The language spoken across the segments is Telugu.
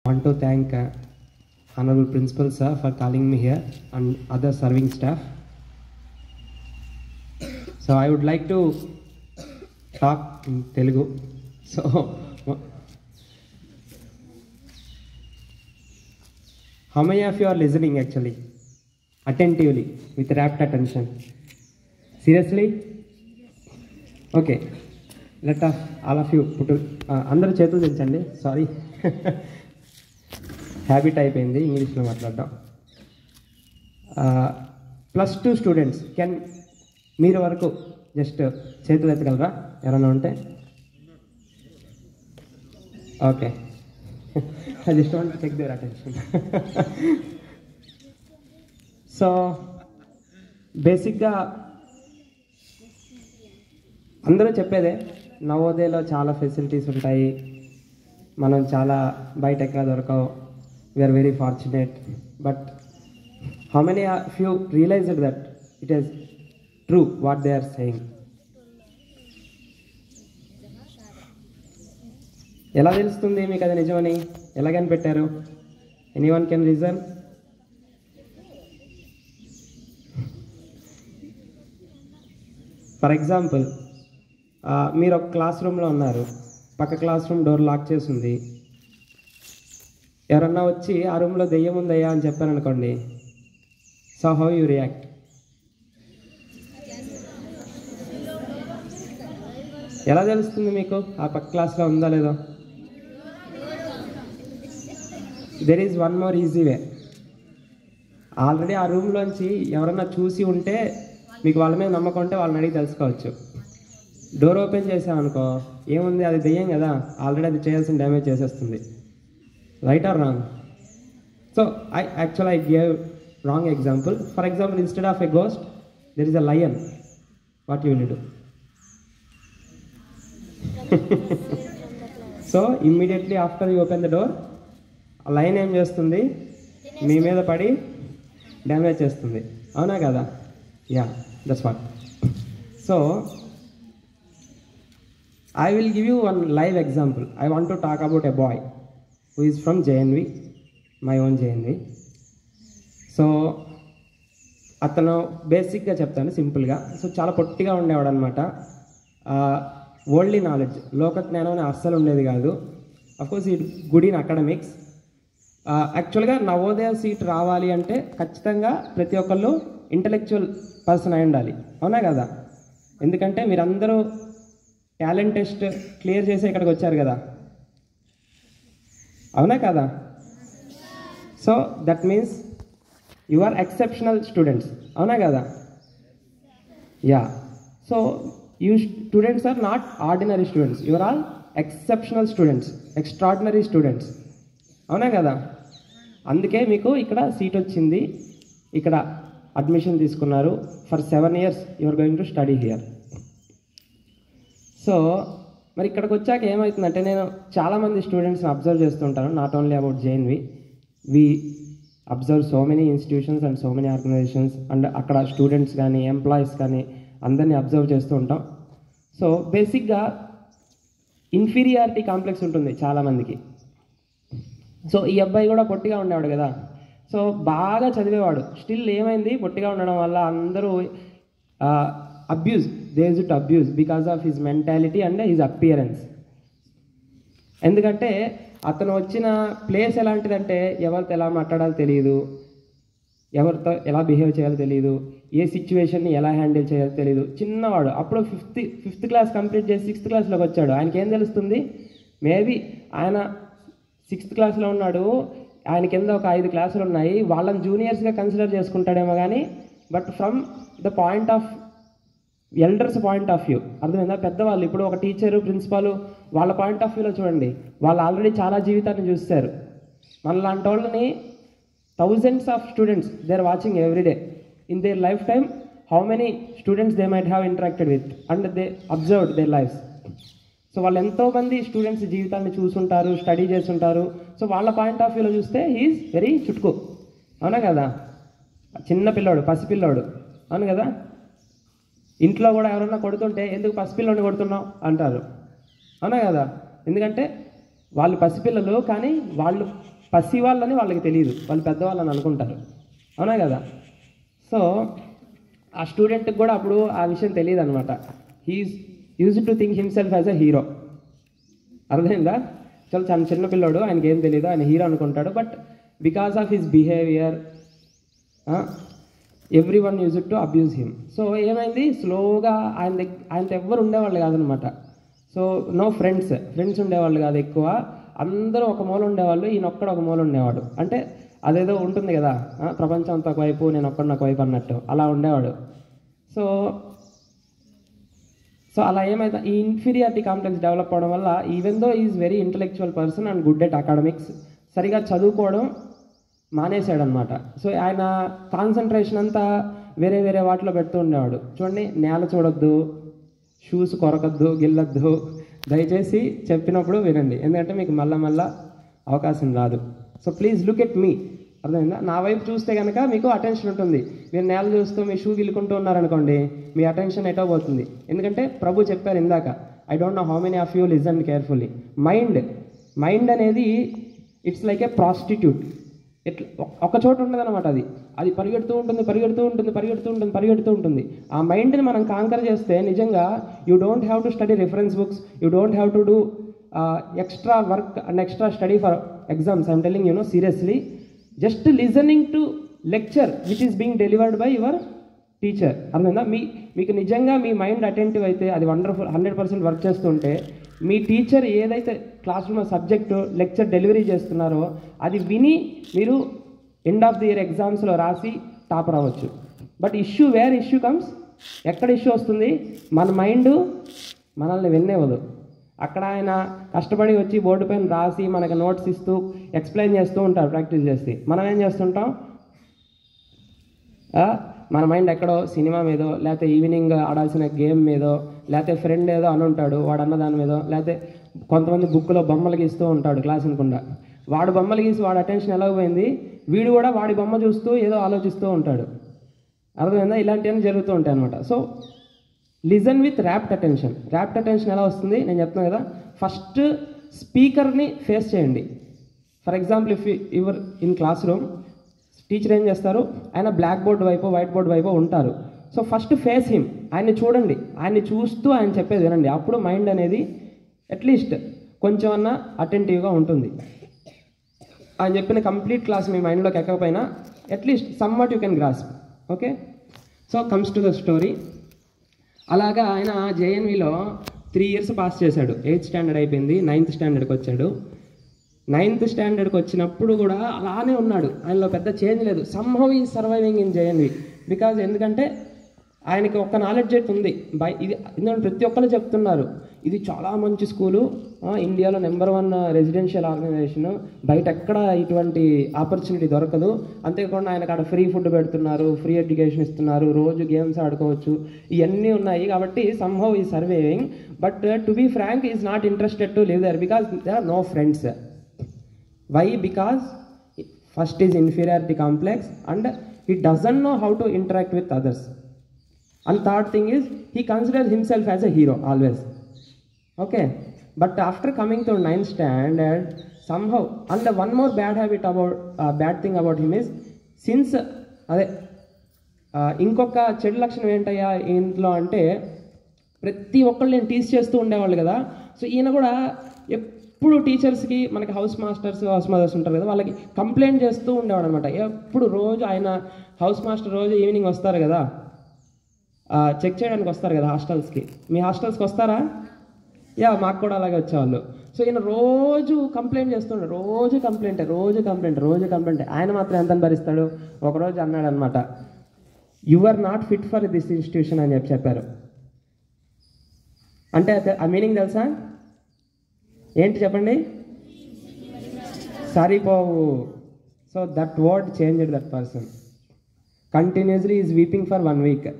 want to thank uh, Honorable Principal Sir for calling me here and other serving staff. So I would like to talk in Telugu. So how many of you are listening actually attentively with rapt attention? Seriously? Okay. Let us all of you put uh, అందరు చేతులు దించండి సారీ హ్యాబిట్ అయిపోయింది ఇంగ్లీష్లో మాట్లాడడం ప్లస్ టూ స్టూడెంట్స్ కెన్ మీరు వరకు జస్ట్ చేతులు ఎత్తగలరా ఎవరైనా ఉంటే okay I just want check their attention so బేసిక్గా అందరూ చెప్పేదే నవోదయలో చాలా ఫెసిలిటీస్ ఉంటాయి మనం చాలా బయట ఎక్కడ దొరకవు we are very fortunate but how many few realized that it is true what they are saying ఎలా తెలుస్తుంది మీకు అది నిజమని ఎలా కనిపెట్టారు anyone can reason for example మీరు ఒక క్లాస్ రూమ్లో ఉన్నారు పక్క క్లాస్ రూమ్ డోర్ లాక్ చేసి ఉంది ఎవరన్నా వచ్చి ఆ రూమ్లో దెయ్యం ఉందయ్యా అని చెప్పాను అనుకోండి సో హౌ యూ రియాక్ట్ ఎలా తెలుస్తుంది మీకు ఆ పక్క క్లాస్లో ఉందా లేదో there is one more easy way already ఆ రూమ్లోంచి ఎవరన్నా చూసి ఉంటే మీకు వాళ్ళ మీద నమ్మకం ఉంటే వాళ్ళని అడిగి తెలుసుకోవచ్చు డోర్ ఓపెన్ చేసామనుకో ఏముంది అది దెయ్యం కదా ఆల్రెడీ అది చేయాల్సిన డ్యామేజ్ చేసేస్తుంది right or wrong so I actual I gave wrong example for example instead of a ghost there is a lion what you will do so immediately after you open the door ఆ లైన్ ఏం చేస్తుంది మీ మీద పడి డ్యామేజ్ చేస్తుంది అవునా కదా yeah that's what so I will give you one live example. I want to talk about a boy who is from JNV, my own JNV. So అతను బేసిక్గా చెప్తాను సింపుల్గా సో చాలా పొట్టిగా ఉండేవాడు అనమాట ఓల్డ్లీ నాలెడ్జ్ లోక జ్ఞానం అని అస్సలు ఉండేది కాదు అఫ్కోర్స్ ఈ గుడ్ ఇన్ అకాడమిక్స్ యాక్చువల్గా నవోదయ సీట్ రావాలి అంటే ఖచ్చితంగా ప్రతి ఒక్కళ్ళు ఇంటలెక్చువల్ పర్సన్ అయి ఉండాలి అవునా కదా ఎందుకంటే మీరందరూ టాలెంట్ టెస్ట్ క్లియర్ చేసి ఇక్కడికి వచ్చారు కదా అవునా కదా so that means you are exceptional students అవునా కదా yeah so you students are not ordinary students you are all exceptional students extraordinary students అవునా కదా అందుకే మీకు ఇక్కడ సీట్ వచ్చింది ఇక్కడ అడ్మిషన్ తీసుకున్నారు for seven years you are going to study here so మరి ఇక్కడికి వచ్చాక ఏమవుతుందంటే నేను చాలామంది స్టూడెంట్స్ని అబ్జర్వ్ చేస్తుంటాను not only about JNV we observe so many institutions and so many organizations and అక్కడ స్టూడెంట్స్ కానీ ఎంప్లాయీస్ కానీ అందరినీ అబ్జర్వ్ చేస్తూ ఉంటాం సో బేసిక్గా ఇన్ఫీరియారిటీ కాంప్లెక్స్ ఉంటుంది చాలామందికి సో ఈ అబ్బాయి కూడా పొట్టిగా ఉండేవాడు కదా సో బాగా చదివేవాడు స్టిల్ ఏమైంది పొట్టిగా ఉండడం వల్ల అందరూ abuse they is to abuse because of his mentality and his appearance ఎందుకంటే అతను వచ్చిన ప్లేస్ ఎలాంటిదంటే ఎవరితో ఎలా మాట్లాడాలో తెలియదు ఎవరితో ఎలా బిహేవ్ చేయాలో తెలియదు ఏ సిచ్యువేషన్ని ఎలా హ్యాండిల్ చేయాలో తెలియదు చిన్నవాడు అప్పుడు ఫిఫ్త్ ఫిఫ్త్ క్లాస్ కంప్లీట్ చేసి సిక్స్త్ క్లాస్లోకి వచ్చాడు ఆయనకి ఏం తెలుస్తుంది మేబీ ఆయన సిక్స్త్ క్లాస్లో ఉన్నాడు ఆయన కింద ఒక ఐదు క్లాసులు ఉన్నాయి వాళ్ళని జూనియర్స్గా కన్సిడర్ చేసుకుంటాడేమో కానీ but from the point of elders point of view అర్థమైందా పెద్దవాళ్ళు ఇప్పుడు ఒక టీచరు ప్రిన్సిపాల్ వాళ్ళ పాయింట్ ఆఫ్ వ్యూలో చూడండి వాళ్ళు ఆల్రెడీ చాలా జీవితాన్ని చూస్తారు మనలాంటి వాళ్ళని thousands of students they are watching everyday in their lifetime how many students they might have interacted with and they observed their lives so వాళ్ళు ఎంతోమంది స్టూడెంట్స్ జీవితాన్ని చూసుంటారు స్టడీ చేస్తుంటారు సో వాళ్ళ పాయింట్ ఆఫ్ వ్యూలో చూస్తే హీఈస్ వెరీ చుట్టుకు అవునా కదా చిన్న పిల్లోడు పసిపిల్లోడు అవును కదా ఇంట్లో కూడా ఎవరన్నా కొడుతుంటే ఎందుకు పసిపిల్లని కొడుతున్నావు అంటారు అవునా కదా ఎందుకంటే వాళ్ళు పసిపిల్లలు కానీ వాళ్ళు పసి వాళ్ళని వాళ్ళకి తెలియదు వాళ్ళు పెద్దవాళ్ళని అనుకుంటారు అవునా కదా సో ఆ స్టూడెంట్కి కూడా అప్పుడు ఆ విషయం తెలియదు అనమాట he is use to think himself as a hero అర్థమైందా చాలా చాలా చిన్న పిల్లోడు ఆయనకి ఏం తెలియదు ఆయన హీరో అనుకుంటాడు but because of his behaviour everyone use to abuse him so ఏమైంది స్లోగా ఆయన దగ్గర ఆయనతో ఎవ్వరు ఉండేవాళ్ళు కాదనమాట సో నో ఫ్రెండ్స్ ఫ్రెండ్స్ ఉండేవాళ్ళు కాదు ఎక్కువ అందరూ ఒక మూల ఉండేవాళ్ళు ఈయన ఒక్కడ ఒక మూల ఉండేవాడు అంటే అదేదో ఉంటుంది కదా ఆ, ప్రపంచం అంతా ఒకవైపు నేను ఒక్కడిని ఒకవైపు అన్నట్టు అలా ఉండేవాడు సో సో అలా ఏమైతే ఈ ఇన్ఫీరియారిటీ కాంప్లెక్స్ డెవలప్ అవడం వల్ల even though is very intellectual person and good at academics సరిగా చదువుకోవడం మానేశాడు అనమాట సో ఆయన కాన్సన్ట్రేషన్ అంతా వేరే వేరే వాటిలో పెడుతూ ఉండేవాడు చూడండి నేల చూడొద్దు షూస్ కొరకద్దు గిల్లొద్దు దయచేసి చెప్పినప్పుడు వినండి ఎందుకంటే మీకు మళ్ళా మళ్ళా అవకాశం రాదు so please look at me అర్థమైందా నా వైపు చూస్తే కనుక మీకు అటెన్షన్ ఉంటుంది మీరు నేల చూస్తూ మీ షూ గిల్లుకుంటూ ఉన్నారనుకోండి మీ అటెన్షన్ ఎటో పోతుంది ఎందుకంటే ప్రభు చెప్పారు ఇందాక I don't know how many of you listen carefully mind mind అనేది ఇట్స్ లైక్ ఏ ప్రాస్టిట్యూట్ ఎట్లా ఒక చోట ఉండదన్నమాట అది అది పరిగెడుతూ ఉంటుంది పరిగెడుతూ ఉంటుంది పరిగెడుతూ ఉంటుంది పరిగెడుతూ ఉంటుంది ఆ మైండ్ని మనం కాంకర్ చేస్తే నిజంగా you don't have to study reference books you don't have to do extra work and extra study for exams I'm telling you no seriously just listening to lecture which is being delivered by your teacher అర్థమైందా మీ మీకు నిజంగా మీ మైండ్ అటెంటివ్ అయితే అది వండర్ఫుల్ హండ్రెడ్ పర్సెంట్ వర్క్ చేస్తుంటే మీ టీచర్ ఏదైతే classroom subject lecture delivery చేస్తున్నారో అది విని మీరు ఎండ్ ఆఫ్ ది ఇయర్ ఎగ్జామ్స్లో రాసి టాపర్ అవ్వచ్చు but issue where issue comes ఎక్కడ ఇష్యూ వస్తుంది మన మైండ్ మనల్ని విన్నేవదు అక్కడ ఆయన కష్టపడి వచ్చి బోర్డు పైన రాసి మనకి నోట్స్ ఇస్తూ ఎక్స్ప్లెయిన్ చేస్తూ ఉంటారు ప్రాక్టీస్ చేసి మనం ఏం చేస్తుంటాం ఆ, మన మైండ్ ఎక్కడో సినిమా మీదో లేకపోతే ఈవినింగ్ ఆడాల్సిన గేమ్ మీదో లేకపోతే ఫ్రెండ్ ఏదో అని ఉంటాడు వాడు అన్న దాని మీదో లేకపోతే కొంతమంది బుక్లో బొమ్మలు గీస్తూ ఉంటాడు క్లాస్ వినకుండా వాడు బొమ్మలు గీసి వాడి అటెన్షన్ ఎలా పోయింది వీడు కూడా వాడి బొమ్మ చూస్తూ ఏదో ఆలోచిస్తూ ఉంటాడు అర్థమైందా ఇలాంటివన్నీ జరుగుతూ ఉంటాయి అనమాట so listen with rapt attention rapt attention ఎలా వస్తుంది నేను చెప్తున్నాను కదా ఫస్ట్ స్పీకర్ని ఫేస్ చేయండి for example if your in class room teacher ఏం చేస్తారు ఆయన బ్లాక్ బోర్డ్ వైపు వైట్ బోర్డ్ వైపు ఉంటారు సో ఫస్ట్ ఫేస్ హిమ్ ఆయన్ని చూడండి ఆయన్ని చూస్తూ ఆయన చెప్పేది వినండి అప్పుడు మైండ్ అనేది అట్లీస్ట్ కొంచెం అన్నా అటెంటివ్గా ఉంటుంది ఆయన చెప్పిన కంప్లీట్ క్లాస్ మీ మైండ్లోకి ఎక్కకపోయినా at least some what you can grasp okay so comes to the story అలాగా ఆయన జేఎన్విలో త్రీ ఇయర్స్ పాస్ చేశాడు ఎయిత్ స్టాండర్డ్ అయిపోయింది నైన్త్ స్టాండర్డ్కి వచ్చాడు నైన్త్ స్టాండర్డ్కి వచ్చినప్పుడు కూడా అలానే ఉన్నాడు ఆయనలో పెద్ద చేంజ్ లేదు సమ్హౌ ఈ సర్వైవింగ్ ఇన్ జేఎన్వి బికాజ్ ఎందుకంటే ఆయనకి ఒక్క నాలెడ్జ్ అయితే ఉంది బై ఇది ఎందుకంటే ప్రతి ఒక్కరు చెప్తున్నారు ఇది చాలా మంచి స్కూలు ఆ, ఇండియాలో నెంబర్ వన్ రెసిడెన్షియల్ ఆర్గనైజేషన్ బయట ఎక్కడ ఇటువంటి ఆపర్చునిటీ దొరకదు అంతేకాకుండా ఆయన అక్కడ ఫ్రీ ఫుడ్ పెడుతున్నారు ఫ్రీ ఎడ్యుకేషన్ ఇస్తున్నారు రోజు గేమ్స్ ఆడుకోవచ్చు ఇవన్నీ ఉన్నాయి కాబట్టి సమ్హౌ ఈ surviving but to be frank is not interested to live there because they are no friends why because first is inferiority complex and he doesn't know how to interact with others and third thing is he consider himself as a hero always okay but after coming to ninth standard somehow and one more bad habit about bad thing about him is since అదే ఆ, ఇంకొక చెడు లక్షణం ఏంటయ్యా ఇంట్లో అంటే ప్రతి ఒక్కళ్ళు నేను టీచ్ చేస్తూ ఉండేవాళ్ళు కదా సో ఈయన కూడా ఎప్పుడు టీచర్స్కి మనకి హౌస్ మాస్టర్స్ హౌస్ మదర్స్ ఉంటారు కదా వాళ్ళకి కంప్లైంట్ చేస్తూ ఉండేవాడు అనమాట ఎప్పుడు రోజు ఆయన హౌస్ మాస్టర్ రోజు ఈవినింగ్ వస్తారు కదా చెక్ చేయడానికి వస్తారు కదా హాస్టల్స్కి మీ హాస్టల్స్కి వస్తారా యా మాకు కూడా అలాగే వచ్చేవాళ్ళు సో ఈయన రోజు కంప్లైంట్ చేస్తుండే రోజు కంప్లైంట్ రోజు కంప్లైంట్ రోజు కంప్లైంట్ ఆయన మాత్రం ఎంత భరిస్తాడు ఒకరోజు అన్నాడు అనమాట you are not fit for this institution అని చెప్పి చెప్పారు అంటే అద- ఆ మీనింగ్ తెలుసా ఏంటి చెప్పండి సరిపోవు so that word change that person continuously is weeping for one week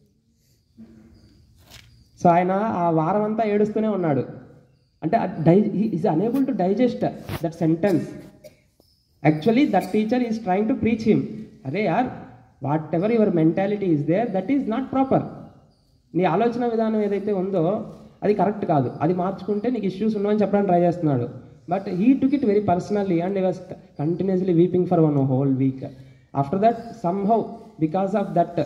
so ఆయన ఆ వారం అంతా ఏడుస్తూనే ఉన్నాడు అంటే die is unable to digest that sentence actually that teacher is trying to preach him అరే యార్ whatever your mentality is there that is not proper నీ ఆలోచన విధానం ఏదైతే ఉందో అది కరెక్ట్ కాదు అది మార్చుకుంటే నీకు ఇష్యూస్ ఉన్నాయని చెప్పడానికి ట్రై చేస్తున్నాడు but he took it very personally and was continuously weeping for one whole week after that somehow because of that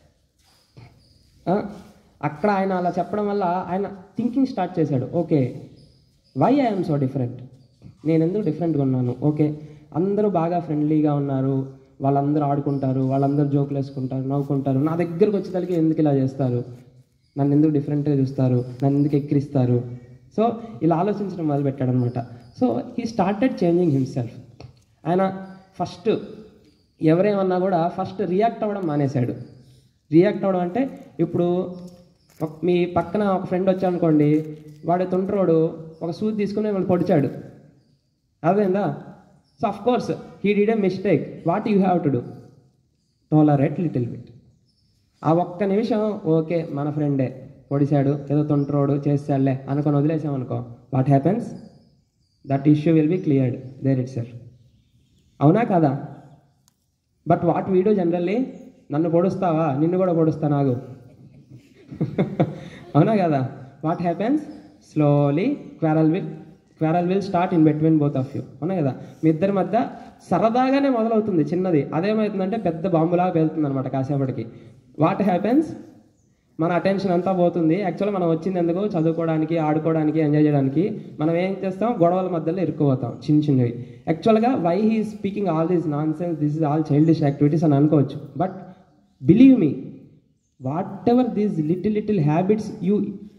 అక్కడ ఆయన అలా చెప్పడం వల్ల ఆయన థింకింగ్ స్టార్ట్ చేశాడు okay why I'm so different నేను ఎందుకు డిఫరెంట్గా ఉన్నాను ఓకే అందరూ బాగా ఫ్రెండ్లీగా ఉన్నారు వాళ్ళందరూ ఆడుకుంటారు వాళ్ళందరూ జోకులు వేసుకుంటారు నవ్వుకుంటారు నా దగ్గరకు వచ్చేసరికి ఎందుకు ఇలా చేస్తారు నన్ను ఎందుకు డిఫరెంట్గా చూస్తారు నన్ను ఎందుకు ఎక్కిరిస్తారు సో ఇలా ఆలోచించడం మొదలుపెట్టాడు అనమాట so he started changing himself ఆయన ఫస్ట్ ఎవరేమన్నా కూడా ఫస్ట్ రియాక్ట్ అవ్వడం మానేశాడు రియాక్ట్ అవ్వడం అంటే ఇప్పుడు ఒక- మీ పక్కన ఒక ఫ్రెండ్ వచ్చాడనుకోండి వాడు తుంట్రోడు ఒక సూది తీసుకుని వాళ్ళు పొడిచాడు అదేందా so of course he did a mistake what you have to do tolerate little bit ఆ ఒక్క నిమిషం ఓకే మన ఫ్రెండే పొడిచాడు ఏదో తొంట్రోడు చేస్తాడులే అనుకొని వదిలేసామనుకో what happens that issue will be cleared there itself అవునా కాదా బట్ వాట్ వీడియో జనరల్లీ నన్ను పొడుస్తావా నిన్ను కూడా పొడుస్తా నాకు అవునా కదా what happens slowly quarrel will quarrel will start in between both of you అవునా కదా మీ ఇద్దరి మధ్య సరదాగానే మొదలవుతుంది చిన్నది అదేమవుతుందంటే పెద్ద బాంబులాగా వెళ్తుంది అనమాట కాసేపటికి వాట్ హ్యాపెన్స్ మన అటెన్షన్ అంతా పోతుంది యాక్చువల్గా మనం వచ్చింది ఎందుకు చదువుకోవడానికి ఆడుకోవడానికి ఎంజాయ్ చేయడానికి మనం ఏం చేస్తాం గొడవల మధ్యలో ఇరుక్కుపోతాం చిన్న చిన్నవి యాక్చువల్గా why he speaking all these nonsense this is all childish activities అని అనుకోవచ్చు but believe me whatever these little little habits you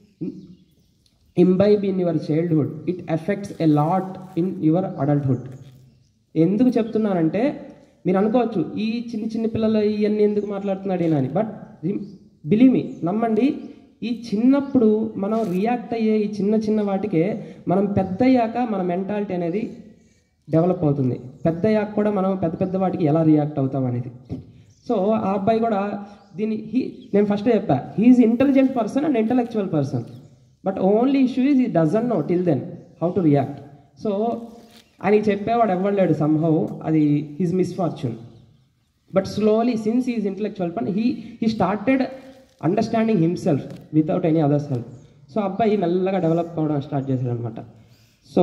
imbibe in your childhood it effects a lot in your adulthood ఎందుకు చెప్తున్నానంటే మీరు అనుకోవచ్చు ఈ చిన్న చిన్న పిల్లలు ఇవన్నీ ఎందుకు మాట్లాడుతున్నాడు ఈయన అని బట్ బిలీవ్ మీ నమ్మండి ఈ చిన్నప్పుడు మనం రియాక్ట్ అయ్యే ఈ చిన్న చిన్న వాటికే మనం పెద్ద అయ్యాక మన మెంటాలిటీ అనేది డెవలప్ అవుతుంది పెద్ద అయ్యాక కూడా మనం పెద్ద పెద్ద వాటికి ఎలా రియాక్ట్ అవుతాం అనేది సో ఆ అబ్బాయి కూడా దీని హీ నేను ఫస్ట్ చెప్పా he is intelligent person and intellectual person but only issue is he doesn't know till then how to react so ఆయన చెప్పేవాడు ఎవ్వలేడు సంహౌ అది his misfortune but slowly since is intellectual person he he started understanding himself without any others help so అబ్బాయి మెల్లగా డెవలప్ అవ్వడం స్టార్ట్ చేశాడు అనమాట సో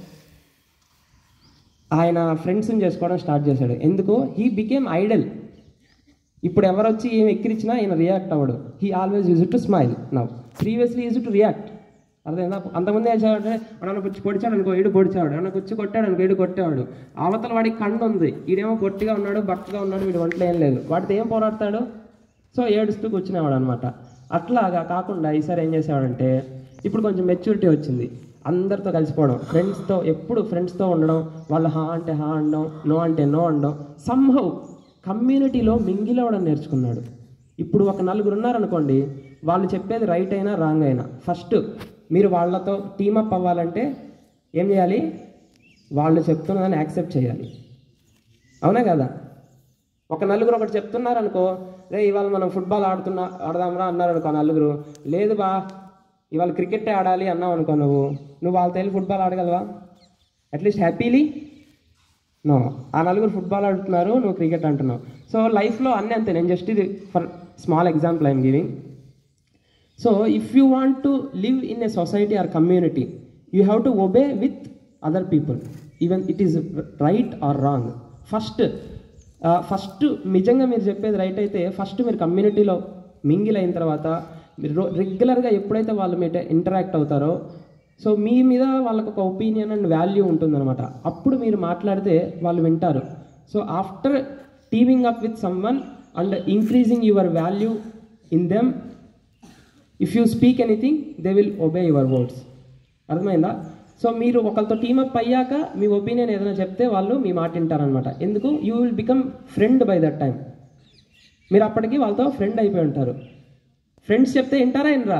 ఆయన ఫ్రెండ్స్ని చేసుకోవడం స్టార్ట్ చేశాడు ఎందుకు హీ బికేమ్ ఐడల్ ఇప్పుడు ఎవరు వచ్చి ఏం ఎక్కిరించినా ఈయన రియాక్ట్ అవ్వడు he always use to smile now previously use to react అర్థమైందా అంతకుముందు ఏం చేయాలంటే వాడు వచ్చి పొడిచాడు అనుకో ఈడు పొడిచాడు అన్న వచ్చి కొట్టాడు అనుకో ఈడు కొట్టేవాడు అవతల వాడికి కండు ఉంది ఈడేమో పొట్టిగా ఉన్నాడు బక్కగా ఉన్నాడు వీడి ఒంట్లో ఏం లేదు వాడితో ఏం పోరాడతాడు సో ఏడుస్తూ కూర్చునేవాడు అనమాట అట్లాగా కాకుండా ఈసారి ఏం చేసేవాడంటే ఇప్పుడు కొంచెం మెచ్యూరిటీ వచ్చింది అందరితో కలిసిపోవడం ఫ్రెండ్స్తో ఎప్పుడు ఫ్రెండ్స్తో ఉండడం వాళ్ళు హా అంటే హా అనడం నో అంటే నో అనడం సంహౌ కమ్యూనిటీలో మింగిల్ అవ్వడం నేర్చుకున్నాడు ఇప్పుడు ఒక నలుగురు ఉన్నారనుకోండి వాళ్ళు చెప్పేది రైట్ అయినా రాంగ్ అయినా ఫస్ట్ మీరు వాళ్ళతో టీమప్ అవ్వాలంటే ఏం చేయాలి వాళ్ళు చెప్తున్నదాన్ని యాక్సెప్ట్ చేయాలి అవునా కదా ఒక నలుగురు ఒకటి చెప్తున్నారు అనుకో రే ఇవాళ మనం ఫుట్బాల్ ఆడుతున్నా ఆడదాంరా అన్నారు అనుకో ఆ నలుగురు లేదు బా ఇవాళ క్రికెట్ ఆడాలి అన్నావు అనుకో నువ్వు నువ్వు వాళ్ళతో వెళ్ళి ఫుట్బాల్ ఆడగలవా అట్లీస్ట్ హ్యాపీలీ నో ఆ నలుగురు ఫుట్బాల్ ఆడుతున్నారు నువ్వు క్రికెట్ అంటున్నావు సో లైఫ్లో అన్నీ అంతే నేను జస్ట్ ఇది for small example I'm giving so if you want to live in a society or community you have to obey with other people even it is right or wrong first first నిజంగా మీరు చెప్పేది రైట్ అయితే ఫస్ట్ మీరు కమ్యూనిటీలో మింగిల్ అయిన తర్వాత మీరు రెగ్యులర్గా ఎప్పుడైతే వాళ్ళు మీతో ఇంటరాక్ట్ అవుతారో సో మీ మీద వాళ్ళకు ఒక ఒపీనియన్ అండ్ వాల్యూ ఉంటుందన్నమాట అప్పుడు మీరు మాట్లాడితే వాళ్ళు వింటారు so after teaming up with someone and increasing your value in them if you speak anything they will obey your words అర్థమైందా సో మీరు ఒకరితో టీమప్ అయ్యాక మీ ఒపీనియన్ ఏదైనా చెప్తే వాళ్ళు మీ మాట వింటారనమాట ఎందుకు you will become friend by that time మీరు అప్పటికి వాళ్ళతో ఫ్రెండ్ అయిపోయి ఉంటారు ఫ్రెండ్స్ చెప్తే వింటారా వినరా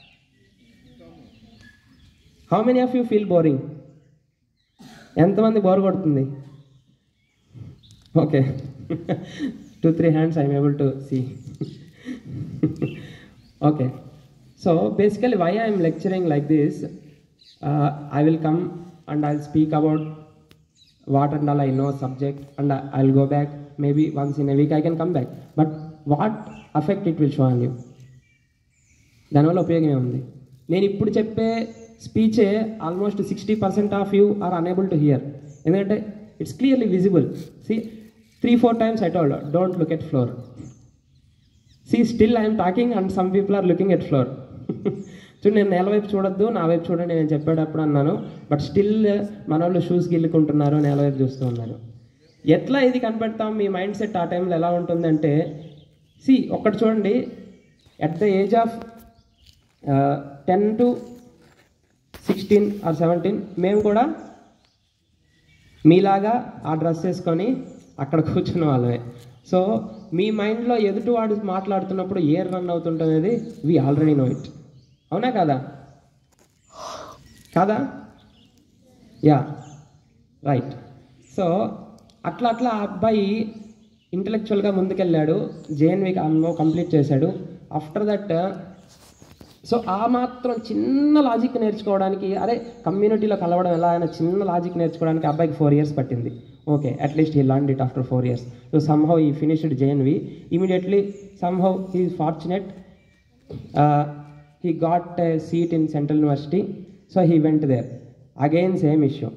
how many of you feel boring ఎంతమంది బోర్ కొడుతుంది okay two three hands I'm able to see okay so basically why I'm lecturing like this I will come and I will speak about what and all I know subject and I- I'll go back maybe once in a week I can come back but what effect it will show on you దానివల్ల ఉపయోగం ఏముంది నేను ఇప్పుడు చెప్పే స్పీచే almost sixty percent of you are unable to hear ఎందుకంటే it's clearly visible see three four times I told don't look at floor see still I'm talking and some people are looking at floor చూడు నేను నేల వైపు చూడొద్దు నా వైపు చూడండి నేను చెప్పేటప్పుడు అన్నాను బట్ స్టిల్ మన వాళ్ళు షూస్ గిల్లుకుంటున్నారు నేల వైపు చూస్తూ ఉన్నారు ఎట్లా ఇది కనిపెడతాం మీ మైండ్ సెట్ ఆ టైంలో ఎలా ఉంటుందంటే సి ఒక్కటి చూడండి at the age of ten to sixteen or seventeen మేము కూడా మీలాగా ఆ డ్రెస్ వేసుకొని అక్కడ కూర్చున్న వాళ్ళమే సో మీ మైండ్లో ఎదుటివాడు మాట్లాడుతున్నప్పుడు ఏ రన్ అవుతుంటుంది వి ఆల్రెడీ నో ఇట్ అవునా కాదా కాదా యా రైట్ సో అట్లా అట్లా ఆ అబ్బాయి ఇంటలెక్చువల్గా ముందుకెళ్ళాడు జేఎన్వికి అన్నో కంప్లీట్ చేశాడు ఆఫ్టర్ దట్ సో ఆ మాత్రం చిన్న లాజిక్ నేర్చుకోవడానికి అరే కమ్యూనిటీలో కలవడం ఎలా అయినా చిన్న లాజిక్ నేర్చుకోవడానికి అబ్బాయికి ఫోర్ ఇయర్స్ పట్టింది okay at least he land it after four years so somehow he finished JNV immediately somehow he fortunate he got a seat in central university so he went there again same issue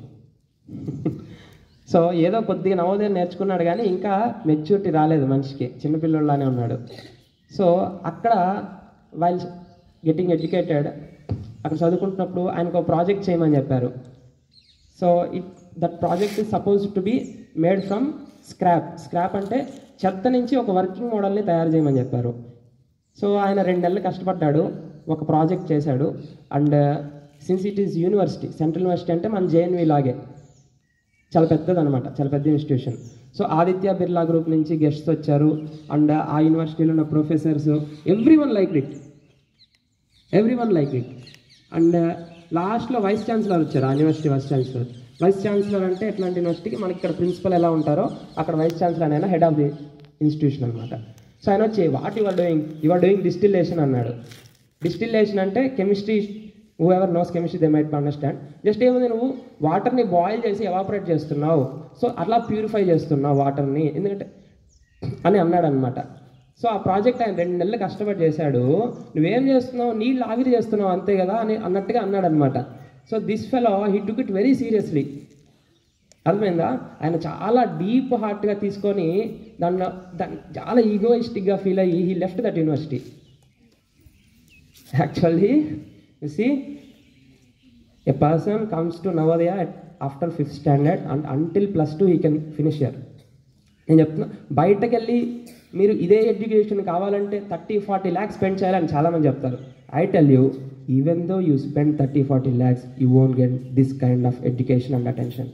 so ఏదో కొద్దిగా నవోదయం నేర్చుకున్నాడు కానీ ఇంకా మెచ్యూరిటీ రాలేదు మనిషికి చిన్నపిల్లలానే ఉన్నాడు సో అక్కడ వైల్ గెట్టింగ్ ఎడ్యుకేటెడ్ అక్కడ చదువుకుంటున్నప్పుడు ఆయనకు ఒక ప్రాజెక్ట్ చేయమని చెప్పారు so it that project is suppose to be made from scrap scrap అంటే చెత్త నుంచి ఒక వర్కింగ్ మోడల్ని తయారు చేయమని చెప్పారు సో ఆయన రెండు నెలలు కష్టపడ్డాడు ఒక ప్రాజెక్ట్ చేశాడు and since it is university central university అంటే మన జేఎన్వి లాగే చాలా పెద్దది అనమాట చాలా పెద్ద institution so Aditya Birla group నుంచి గెస్ట్స్ వచ్చారు అండ్ ఆ యూనివర్సిటీలో ఉన్న professors everyone like it everyone like it and లాస్ట్లో వైస్ ఛాన్సలర్ వచ్చారు ఆ university vice chancellor vice chancellor అంటే ఎట్లాంటి యూనివర్సిటీకి మనకి ఇక్కడ ప్రిన్సిపల్ ఎలా ఉంటారో అక్కడ వైస్ ఛాన్సలర్ అయినా హెడ్ ఆఫ్ ది ఇన్స్టిట్యూషన్ అనమాట సో ఆయన వచ్చి what your doing your doing distillation అన్నాడు డిస్టిలేషన్ అంటే chemistry whoever knows chemistry they might understand just ఏముంది నువ్వు వాటర్ని బాయిల్ చేసి ఎవాపరేట్ చేస్తున్నావు సో అట్లా ప్యూరిఫై చేస్తున్నావు వాటర్ని ఎందుకంటే అని అన్నాడు అనమాట సో ఆ ప్రాజెక్ట్ ఆయన రెండు నెలలు కష్టపడి చేశాడు నువ్వేం చేస్తున్నావు నీళ్ళు ఆవిరి చేస్తున్నావు అంతే కదా అని అన్నట్టుగా అన్నాడు అనమాట so this fellow he took it very seriously అర్థమైందా ఆయన చాలా డీప్ హార్ట్గా తీసుకొని దాన్ని దాన్ని చాలా ఈగోయిస్టిక్గా ఫీల్ అయ్యి he left that university actually you see a person comes to Navodaya after fifth standard and until plus two he can finish year నేను చెప్తున్నా బయటకు వెళ్ళి మీరు ఇదే ఎడ్యుకేషన్ కావాలంటే థర్టీ ఫార్టీ ల్యాక్స్ స్పెండ్ చేయాలని చాలామంది చెప్తారు I tell you even though you spend thirty forty lakhs you won't get this kind of education and attention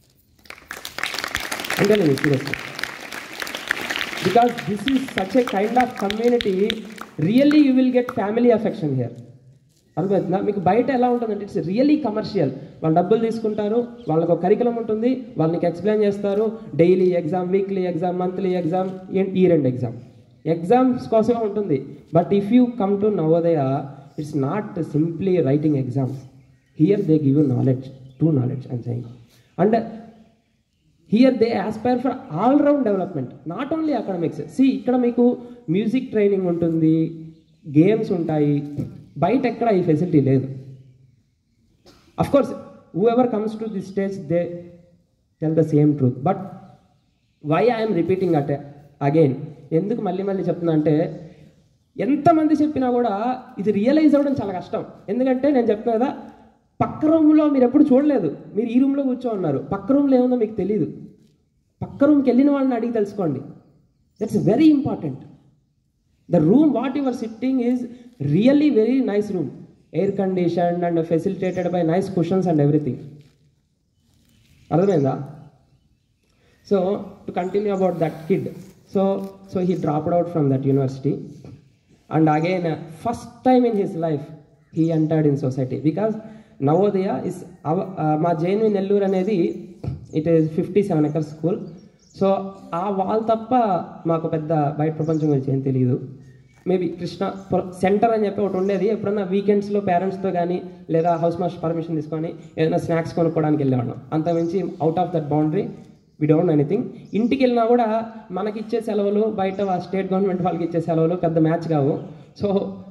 అంటే నేను serious because this is such a kind of community really you will get family affection here అర్థమవుతుందా మీకు బయట ఎలా ఉంటుందంటే ఇట్స్ రియలీ కమర్షియల్ వాళ్ళు డబ్బులు తీసుకుంటారు వాళ్ళకు ఒక కరికులం ఉంటుంది వాళ్ళకి ఎక్స్ప్లెయిన్ చేస్తారు daily exam weekly exam monthly exam ఈ రెండు ఎగ్జామ్ ఎగ్జామ్స్ కోసమే ఉంటుంది but if you come to Navodaya it's not simply writing exams here they give you knowledge true knowledge and saying and here they aspire for all round development not only academics see ఇక్కడ మీకు మ్యూజిక్ ట్రైనింగ్ ఉంటుంది గేమ్స్ ఉంటాయి బయట ఎక్కడ ఈ ఫెసిలిటీ లేదు of course whoever comes to this stage they tell the same truth but why I'm repeating at again ఎందుకు మళ్ళీ మళ్ళీ చెప్తున్నా అంటే ఎంతమంది చెప్పినా కూడా ఇది రియలైజ్ అవ్వడం చాలా కష్టం ఎందుకంటే నేను చెప్పిన కదా పక్క రూమ్లో మీరు ఎప్పుడు చూడలేదు మీరు ఈ రూమ్లో కూర్చో ఉన్నారు పక్క రూమ్లో ఏముందో మీకు తెలియదు పక్క రూమ్కి వెళ్ళిన వాళ్ళని అడిగి తెలుసుకోండి that's very important the room what your sitting is really very nice room air condition and facilitated by nice questions and everything అర్థమైందా so to continue about that kid so so he dropped out from that university and again first time in his life he entered in society because Navodaya is అవ మా జైను నెల్లూరు అనేది it is fifty seven acres school so ఆ వాల్ తప్ప మాకు పెద్ద బయట ప్రపంచం గురించి ఏం తెలియదు మేబీ కృష్ణ సెంటర్ అని చెప్పి ఒకటి ఉండేది ఎప్పుడన్నా వీకెండ్స్లో పేరెంట్స్తో కానీ లేదా హౌస్ మాస్టర్ పర్మిషన్ తీసుకొని ఏదైనా స్నాక్స్ కొనుక్కోవడానికి వెళ్ళేవాళ్ళం అంతకుమించి out of that boundary we don't anything ఇంటికి వెళ్ళినా కూడా మనకి ఇచ్చే సెలవులు బయట స్టేట్ గవర్నమెంట్ వాళ్ళకి ఇచ్చే సెలవులు పెద్ద మ్యాచ్ కావు సో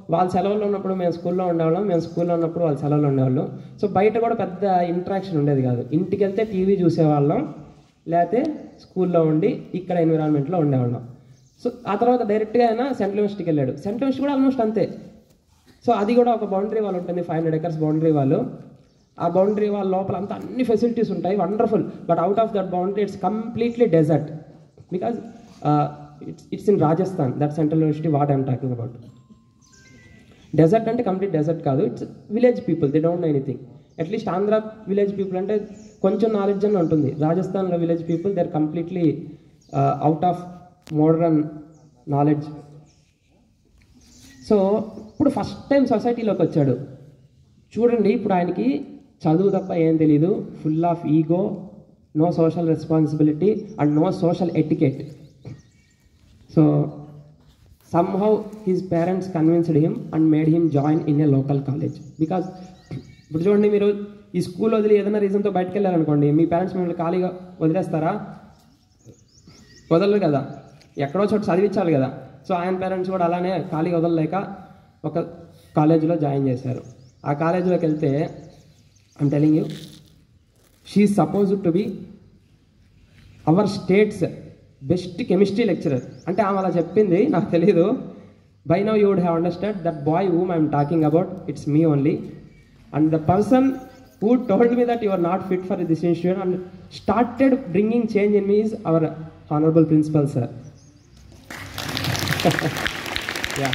వాళ్ళ సెలవుల్లో ఉన్నప్పుడు మేము స్కూల్లో ఉండేవాళ్ళం మేము స్కూల్లో ఉన్నప్పుడు వాళ్ళ సెలవులు ఉండేవాళ్ళు సో బయట కూడా పెద్ద ఇంట్రాక్షన్ ఉండేది కాదు ఇంటికి వెళ్తే టీవీ చూసేవాళ్ళం లేకపోతే స్కూల్లో ఉండి ఇక్కడ ఎన్విరాన్మెంట్లో ఉండేవాళ్ళం సో ఆ తర్వాత డైరెక్ట్గా ఆయన సెంట్రల్ యూనివర్సిటీకి వెళ్ళాడు సెంట్రల్ యూనివర్సిటీ కూడా ఆల్మోస్ట్ అంతే సో అది కూడా ఒక బౌండరీ వాల్ ఉంటుంది ఫైవ్ హండ్రెడ్ ఎకర్స్ బౌండరీ వాళ్ళు ఆ బౌండరీ వాళ్ళ లోపల అంతా అన్ని ఫెసిలిటీస్ ఉంటాయి wonderful but out of that boundary it's completely desert because it's it's in Rajasthan that central university what I'm talking about desert అంటే కంప్లీట్ డెజర్ట్ కాదు it's village people they don't know anything at least Andhra village people అంటే కొంచెం నాలెడ్జ్ అని ఉంటుంది రాజస్థాన్లో village people they are completely out of modern knowledge so ఇప్పుడు ఫస్ట్ టైం సొసైటీలోకి వచ్చాడు చూడండి ఇప్పుడు ఆయనకి చదువు తప్ప ఏం తెలీదు full of ego no social responsibility and no social etiquette so somehow his parents convinced him and made him join in a local college because ఇప్పుడు చూడండి మీరు ఈ స్కూల్ వదిలి ఏదైనా రీజన్తో బయటకు వెళ్ళారనుకోండి మీ పేరెంట్స్ మిమ్మల్ని ఖాళీగా వదిలేస్తారా వదలరు కదా ఎక్కడో చోట చదివించాలి కదా సో ఆయన పేరెంట్స్ కూడా అలానే ఖాళీగా వదలలేక ఒక కాలేజీలో జాయిన్ చేశారు ఆ కాలేజీలోకి వెళ్తే I'm telling you she suppose to be our state's best chemistry lecturer అంటే ఆమె అలా చెప్పింది నాకు తెలియదు by now you would have understand that boy whom I'm talking about it's me only and the person who told me that you are not fit for this institute and started bringing change in me is our honourable principal sir yeah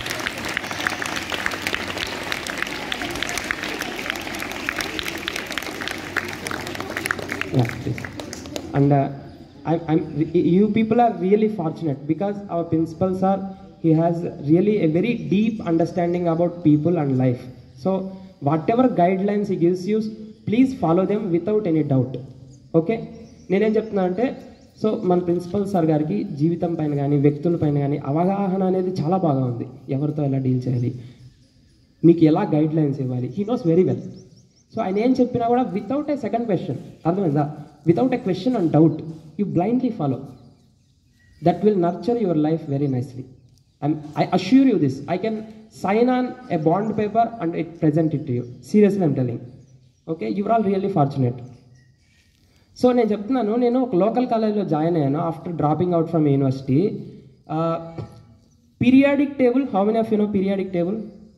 Yeah, please. And uh, I, I'm, you people are really fortunate because our principal sir, he has really a very deep understanding about people and life. So whatever guidelines he gives you, please follow them without any doubt. Okay నేనేం చెప్తున్నా అంటే సో మన ప్రిన్సిపల్ సార్ గారికి జీవితం పైన కానీ వ్యక్తుల పైన కానీ అవగాహన అనేది చాలా బాగా ఉంది ఎవరితో ఎలా డీల్ చేయాలి మీకు ఎలా గైడ్ లైన్స్ ఇవ్వాలి he knows very well so ఆయన ఏం చెప్పినా కూడా వితౌట్ ఏ సెకండ్ క్వశ్చన్ అర్థమైందా without a question and doubt you blindly follow that will nurture your life very nicely I assure you this I can sign on a bond paper and it present it you seriously I'm telling okay your all really fortunate so నేను చెప్తున్నాను నేను ఒక లోకల్ కాలేజ్లో జాయిన్ అయ్యాను after dropping out from university periodic table how many of you know periodic table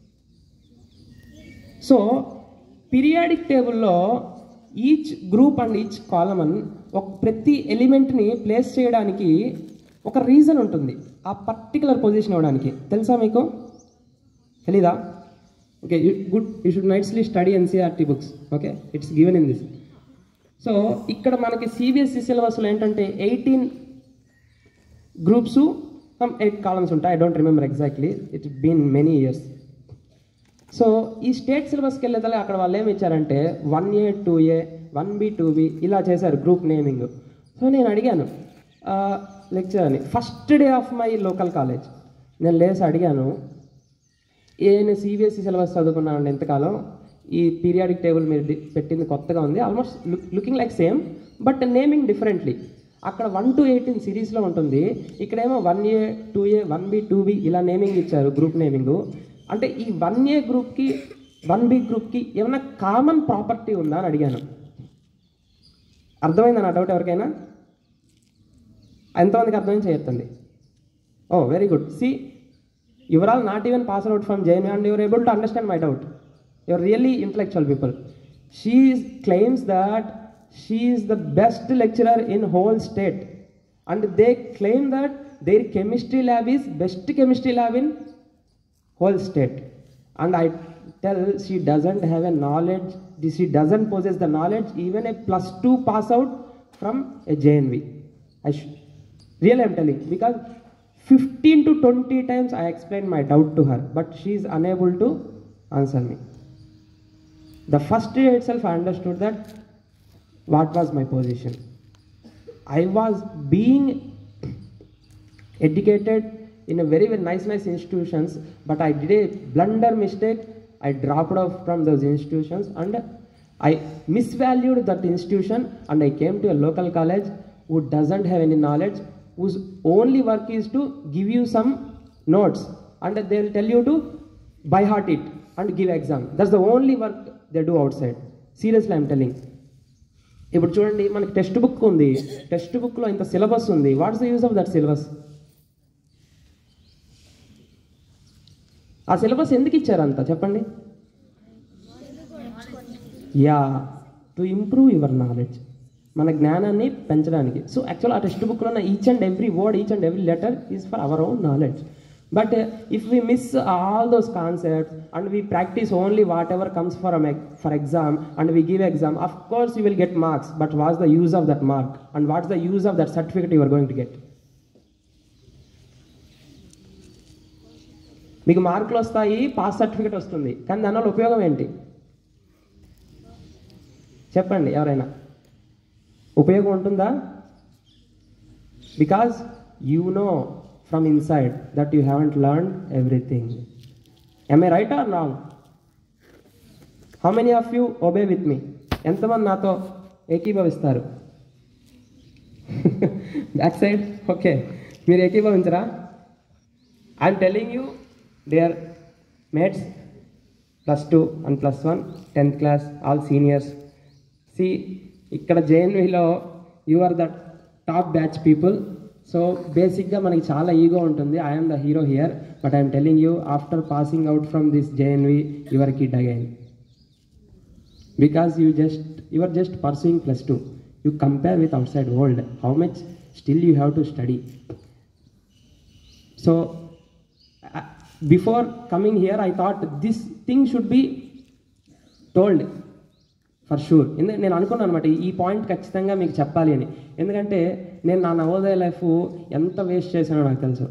so periodic టేబుల్లో ఈచ్ గ్రూప్ అండ్ ఈచ్ కాలమన్ ఒక ప్రతి ఎలిమెంట్ని ప్లేస్ చేయడానికి ఒక రీజన్ ఉంటుంది ఆ పర్టికులర్ పొజిషన్ ఇవ్వడానికి తెలుసా మీకు తెలీదా okay good you should nicely study NCERT books okay it's given in this so ఇక్కడ మనకి సిబిఎస్ఈ సిలబస్లో ఏంటంటే eighteen groups some eight columns ఉంటాయి I don't remember exactly it's been many years so ఈ స్టేట్ సిలబస్కి వెళ్ళేదలే అక్కడ వాళ్ళు ఏమి ఇచ్చారంటే one A two A one B two B ఇలా చేశారు గ్రూప్ నేమింగ్ సో నేను అడిగాను లెక్చర్ అని first day of my local college నేను లేసి అడిగాను నేను సిబిఎస్ఈ సిలబస్ చదువుకున్నాను ఎంతకాలం ఈ పీరియాడిక్ టేబుల్ మీరు డి- పెట్టింది కొత్తగా ఉంది almost looking like same but naming differently అక్కడ వన్ టు ఎయిటీన్ సిరీస్లో ఉంటుంది ఇక్కడేమో one A two A one B two B ఇలా నేమింగ్ ఇచ్చారు గ్రూప్ నేమింగ్ అంటే ఈ వన్ ఏ గ్రూప్కి వన్ బి గ్రూప్కి ఏమైనా కామన్ ప్రాపర్టీ ఉందా అని అడిగాను అర్థమైందా నా డౌట్ ఎవరికైనా ఎంతమందికి అర్థమైంది చేయొద్దండి oh very good see your all not even pass out from జైన్ and your able to understand my doubt your really intellectual people she claims that she is the best lecturer in whole state and they claim that their chemistry lab is best chemistry lab in whole state and i tell she doesn't have a knowledge she doesn't possess the knowledge even a plus 2 pass out from a jnv i sh- really i'm telling because 15 to 20 times i explained my doubt to her but she is unable to answer me the first day itself i understood that what was my position i was being educated in a very very nice nice institutions but i did a blunder mistake i dropped off from those institutions and i misvalued that institution and i came to a local college who doesn't have any knowledge whose only work is to give you some notes and they'll tell you to by heart it and give exam that's the only work they do outside seriously i'm telling ఇప్పుడు చూడండి మనకి టెక్స్ట్ బుక్ ఉంది టెక్స్ట్ బుక్లో ఇంత సిలబస్ ఉంది what's the use of that syllabus ఆ సిలబస్ ఎందుకు ఇచ్చారంత చెప్పండి yeah to improve your knowledge మన జ్ఞానాన్ని పెంచడానికి సో యాక్చువల్ ఆ టెక్స్ట్ బుక్లో ఉన్న each and every word each and every letter is for our own knowledge but if we miss all those concepts and we practise only whatever comes for for exam and we give exam of course you will get marks but what's the use of that mark and what's the use of that certificate you're going to get మీకు మార్కులు వస్తాయి పాస్ సర్టిఫికేట్ వస్తుంది కానీ దానివల్ల ఉపయోగం ఏంటి చెప్పండి ఎవరైనా ఉపయోగం ఉంటుందా because you know from inside that you haven't learn everything am I right or wrong how many of you obey with me ఎంతమంది నాతో ఏకీభవిస్తారు బ్యాక్ సైడ్ ఓకే మీరు ఏకీభవించరా I'm telling you dear mates plus two and plus one tenth class all seniors see ఇక్కడ జేఎన్విలో you are the top batch people so బేసిక్గా మనకి చాలా ఈగో ఉంటుంది I'm the hero here but I'm telling you after passing out from this JNV your kid again because you just you are just pursuing plus two you compare with outside world how much still you have to study so uh, before coming here i thought this thing should be told for sure ఎందుకంటే నేను అనుకున్నాను అనమాట ఈ పాయింట్ ఖచ్చితంగా మీకు చెప్పాలి అని ఎందుకంటే నేను నా నవోదయ లైఫ్ ఎంత వేస్ట్ చేశానో నాకు తెలుసు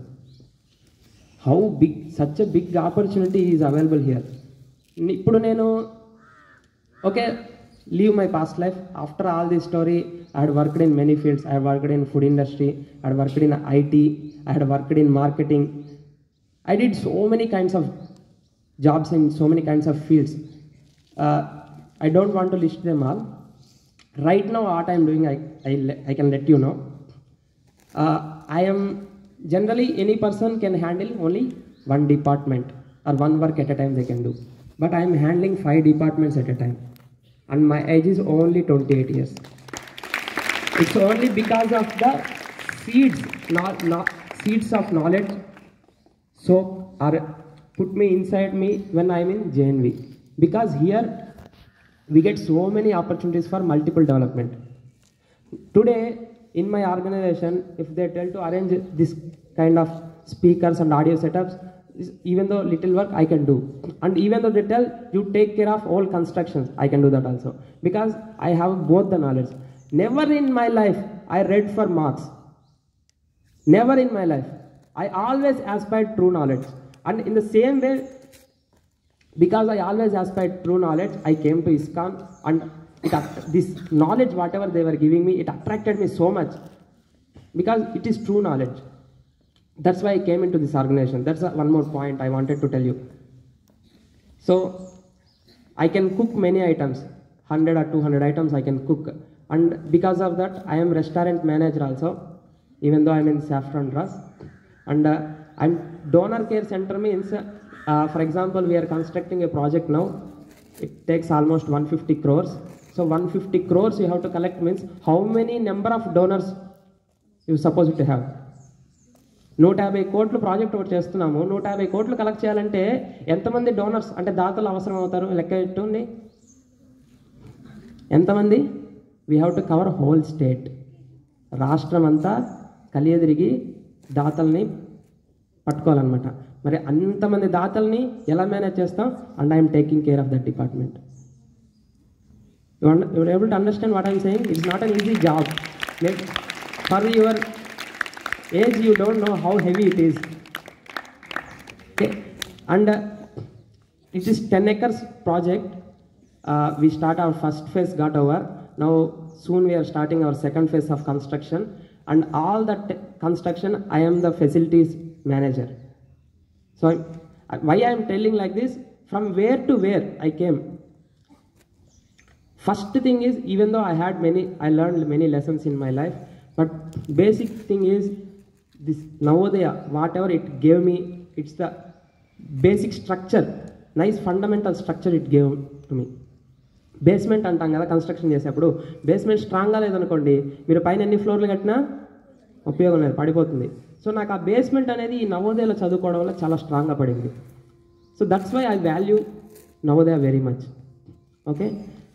how big such a big opportunity is available here ఇప్పుడు నేను okay leave my past life after all this story i had worked in many fields i had worked in food industry i had worked in it i had worked in marketing i did so many kinds of jobs in so many kinds of fields uh, i don't want to list them all right now what i'm doing i, I, le- I can let you know uh, i am generally any person can handle only one department or one work at a time they can do but i am handling five departments at a time and my age is only 28 years it's only because of the seeds not, not seeds of knowledge so are put me inside me when i'm in jnv because here we get so many opportunities for multiple development today in my organization if they tell to arrange this kind of speakers and audio setups is- even though little work i can do and even though they tell you take care of all constructions i can do that also because i have both the knowledge never in my life i read for marks never in my life i always aspired true knowledge and in the same way because I always aspired true knowledge, I came to ISKCON and it, att- this knowledge, whatever they were giving me, it attracted me so much because it is true knowledge. That's why I came into this organization. That's uh, one more point I wanted to tell you. So I can cook many items, 100 or 200 items I can cook. And because of that, I am restaurant manager also, even though I'm in Saffron Russ. And uh, and donor care center means, uh, for example, we are constructing a project now. It takes almost 150 crores. So 150 crores you have to collect means how many number of donors you supposed to have. నూట యాభై కోట్లు ప్రాజెక్ట్ ఒకటి చేస్తున్నాము నూట యాభై కోట్లు కలెక్ట్ చేయాలంటే ఎంతమంది డోనర్స్ అంటే దాతలు అవసరం అవుతారు లెక్క పెట్టుంది ఎంతమంది we have to cover whole state రాష్ట్రం అంతా కలియదిరిగి దాతల్ని పట్టుకోవాలన్నమాట మరి అంతమంది దాతల్ని ఎలా మేనేజ్ చేస్తాం and I'm taking care of that department you are able to understand what I'm saying? It's not an easy job. Maybe For your age, you don't know how heavy it is. Okay, and uh, it is 10 acres project. Uh, we start our first phase got over. Now soon we are starting our second phase of construction, and all that construction, I am the facilities manager. So I- why I am telling like this? From where to where I came. First thing is, even though I had many, I learned many lessons in my life, but basic thing is this Navodaya, whatever it gave me, it's the basic structure nice fundamental structure it gave to me basement అంటాం కదా కన్స్ట్రక్షన్ చేసేప్పుడు బేస్మెంట్ స్ట్రాంగ్గా లేదనుకోండి మీరు పైన ఎన్ని ఫ్లోర్లు కట్టినా ఉపయోగం లేదు పడిపోతుంది సో నాకు ఆ బేస్మెంట్ అనేది ఈ నవోదయలో చదువుకోవడం వల్ల చాలా స్ట్రాంగ్గా పడింది so that's why I value Navodaya very much okay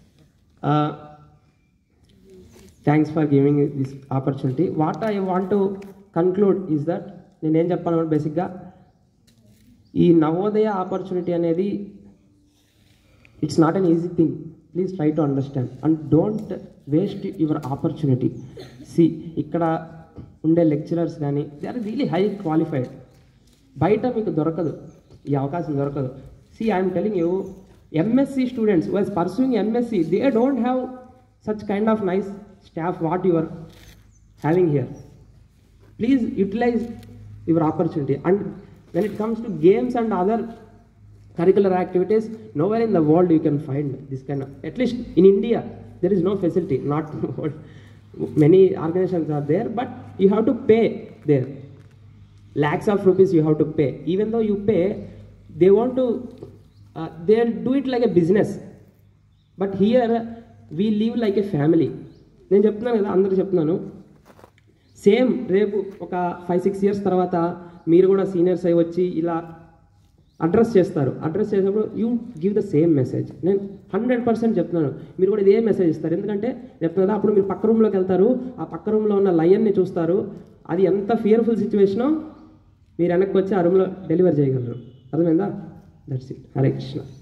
thanks for giving this opportunity what I want to conclude is that నేనేం చెప్పాను బేసిక్గా ఈ నవోదయ ఆపర్చునిటీ అనేది it's not an easy thing please try to understand and don't waste your opportunity see ఇక్కడ ఉండే లెక్చరర్స్ కానీ they are really high qualified బయట మీకు దొరకదు ఈ అవకాశం దొరకదు see I'm telling you MSc students was pursuing MSc they don't have such kind of nice staff what your having here please utilize your opportunity and when it comes to games and other curricular activities nowhere in the world you can find this kind of at least in india there is no facility not many organizations are there but you have to pay there lakhs of rupees you have to pay even though you pay they want to uh, they'll do it like a business but here we live like a family నేను చెప్తున్నాను కదా అందరూ చెప్తున్నాను సేమ్ రేపు ఒక ఫైవ్ సిక్స్ ఇయర్స్ తర్వాత మీరు కూడా సీనియర్స్ అయి వచ్చి ఇలా అడ్రస్ చేస్తారు అడ్రస్ చేసినప్పుడు you give the same message నేను హండ్రెడ్ పర్సెంట్ చెప్తున్నాను మీరు కూడా ఇదే మెసేజ్ ఇస్తారు ఎందుకంటే చెప్తున్నా కదా అప్పుడు మీరు పక్క రూమ్లోకి వెళ్తారు ఆ పక్క రూమ్లో ఉన్న లయన్ని చూస్తారు అది ఎంత ఫియర్ఫుల్ సిచ్యువేషనో మీరు వెనక్కి వచ్చి ఆ రూమ్లో డెలివర్ చేయగలరు అర్థమైందా దట్స్ ఇట్ హరే కృష్ణ